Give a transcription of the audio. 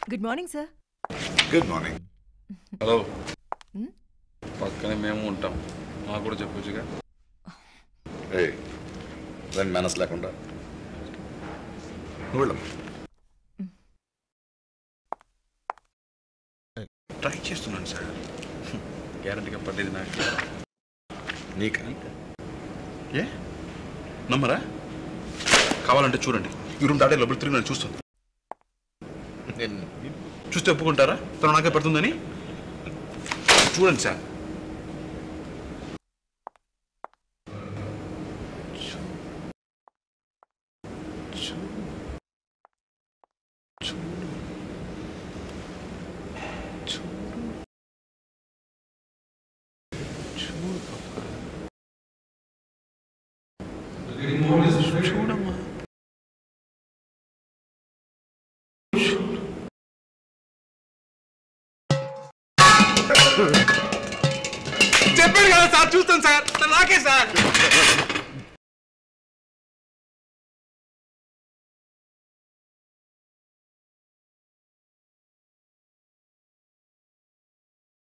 good morning sir good morning hello పక్కనే మేము ఉంటాం మాకు కూడా చెప్పొచ్చుగా ఏ దాని మేనస్ లేకుండా నువ్వు వెళ్ళమ్మా ట్రై చేస్తున్నాను సార్ గ్యారంటీగా పడేది నాకు నీకా ఏ నమ్మరా కావాలంటే చూడండి ఈ రూమ్ దాటే లోపల తిరిగి నేను చూస్తాను నేను చూస్తే ఒప్పుకుంటారా తను నాకే పడుతుందని చూడండి సార్ చూడమ్మా చెప్పాను కదా సార్ చూస్తాను సార్ నాకే సార్